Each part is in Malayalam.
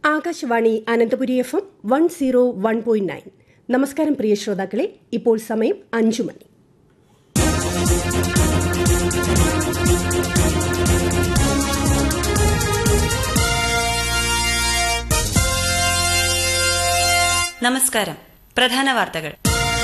Akashvani Ananthapuri F M one zero one point nine നമസ്കാരം പ്രിയ ശ്രോതാക്കളെ ഇപ്പോൾ സമയം അഞ്ചു മണി നമസ്കാരം പ്രധാന വാർത്തകൾ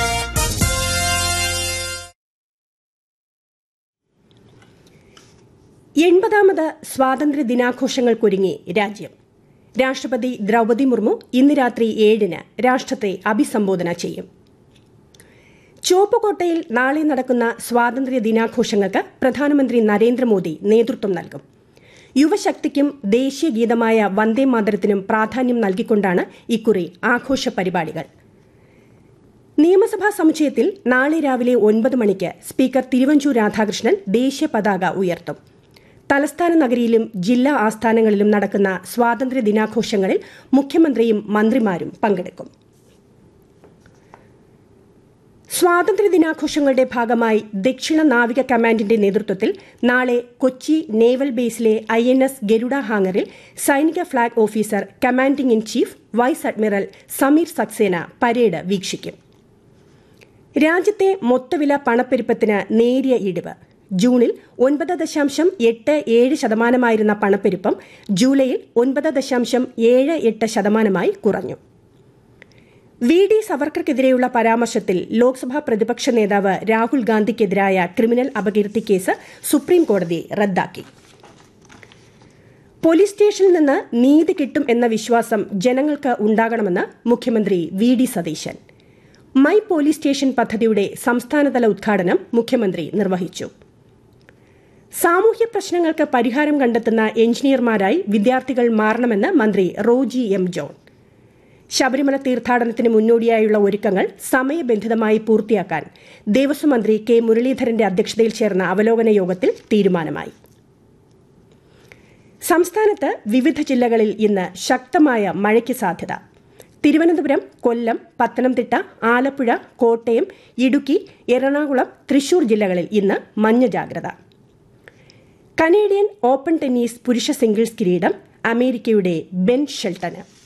എൺപതാമത് സ്വാതന്ത്ര്യ ദിനാഘോഷങ്ങൾക്കൊരുങ്ങി രാജ്യം രാഷ്ട്രപതി ദ്രൗപദി മുർമു ഇന്ന് രാത്രി ഏഴിന് രാഷ്ട്രത്തെ അഭിസംബോധന ചെയ്യും ചുവപ്പുകോട്ടയിൽ നാളെ നടക്കുന്ന സ്വാതന്ത്ര്യ ദിനാഘോഷങ്ങൾക്ക് പ്രധാനമന്ത്രി നരേന്ദ്രമോദി നേതൃത്വം നൽകും യുവശക്തിക്കും ദേശീയ ഗീതമായ വന്ദേ മാതരത്തിനും പ്രാധാന്യം നൽകിക്കൊണ്ടാണ് ഇക്കുറി ആഘോഷ പരിപാടികൾ നിയമസഭാ സമുച്ചയത്തിൽ നാളെ രാവിലെ ഒൻപത് മണിക്ക് സ്പീക്കർ തിരുവഞ്ചൂർ രാധാകൃഷ്ണൻ ദേശീയ പതാക ഉയർത്തും തലസ്ഥാന നഗരിയിലും ജില്ലാ ആസ്ഥാനങ്ങളിലും നടക്കുന്ന സ്വാതന്ത്ര്യ ദിനാഘോഷങ്ങളിൽ മുഖ്യമന്ത്രിയും മന്ത്രിമാരും പങ്കെടുക്കും സ്വാതന്ത്ര്യ ദിനാഘോഷങ്ങളുടെ ഭാഗമായി ദക്ഷിണ നാവിക കമാൻഡിന്റെ നേതൃത്വത്തിൽ നാളെ കൊച്ചി നേവൽ ബേസിലെ ഐ എൻ എസ് ഗരുഡ ഹാങ്ങറിൽ സൈനിക flag officer commanding in chief vice admiral Sameer Saxena parade വീക്ഷിക്കും രാജ്യത്തെ മൊത്തവില പണപ്പെരുപ്പത്തിന് നേരിയ ഇടിവ് ജൂണിൽ ഒൻപത് ദശാംശം എട്ട് ഏഴ് ശതമാനമായിരുന്ന പണപ്പെരുപ്പം ജൂലൈയിൽ ഒൻപത് ദശാംശം ഏഴ് എട്ട് ശതമാനമായി കുറഞ്ഞു വി ഡി സവർക്കർക്കെതിരെയുള്ള പരാമർശത്തിൽ ലോക്സഭാ പ്രതിപക്ഷ നേതാവ് രാഹുൽ ഗാന്ധിക്കെതിരായ ക്രിമിനൽ അപകീർത്തി കേസ് സുപ്രീംകോടതി റദ്ദാക്കി പോലീസ് സ്റ്റേഷനിൽ നിന്ന് നീതി കിട്ടും എന്ന വിശ്വാസം ജനങ്ങൾക്ക് ഉണ്ടാകണമെന്ന് മുഖ്യമന്ത്രി V D Satheesan my police station പദ്ധതിയുടെ സംസ്ഥാനതല ഉദ്ഘാടനം മുഖ്യമന്ത്രി നിർവഹിച്ചു സാമൂഹ്യ പ്രശ്നങ്ങൾക്ക് പരിഹാരം കണ്ടെത്തുന്ന എഞ്ചിനീയർമാരായി വിദ്യാർത്ഥികൾ മാറണമെന്ന് മന്ത്രി റോജി എം ജോൺ ശബരിമല തീർത്ഥാടനത്തിന് മുന്നോടിയായുള്ള ഒരുക്കങ്ങൾ സമയബന്ധിതമായി പൂർത്തിയാക്കാൻ ദേവസ്വം മന്ത്രി കെ മുരളീധരന്റെ അധ്യക്ഷതയിൽ ചേർന്ന അവലോകന യോഗത്തിൽ തീരുമാനമായി സംസ്ഥാനത്ത് വിവിധ ജില്ലകളിൽ ഇന്ന് ശക്തമായ മഴയ്ക്ക് സാധ്യത തിരുവനന്തപുരം കൊല്ലം പത്തനംതിട്ട ആലപ്പുഴ കോട്ടയം ഇടുക്കി എറണാകുളം തൃശൂർ ജില്ലകളിൽ ഇന്ന് മഞ്ഞ ജാഗ്രത കനേഡിയൻ ഓപ്പൺ ടെന്നീസ് പുരുഷ സിംഗിൾസ് കിരീടം അമേരിക്കയുടെ ബെൻ ഷെൽട്ടന്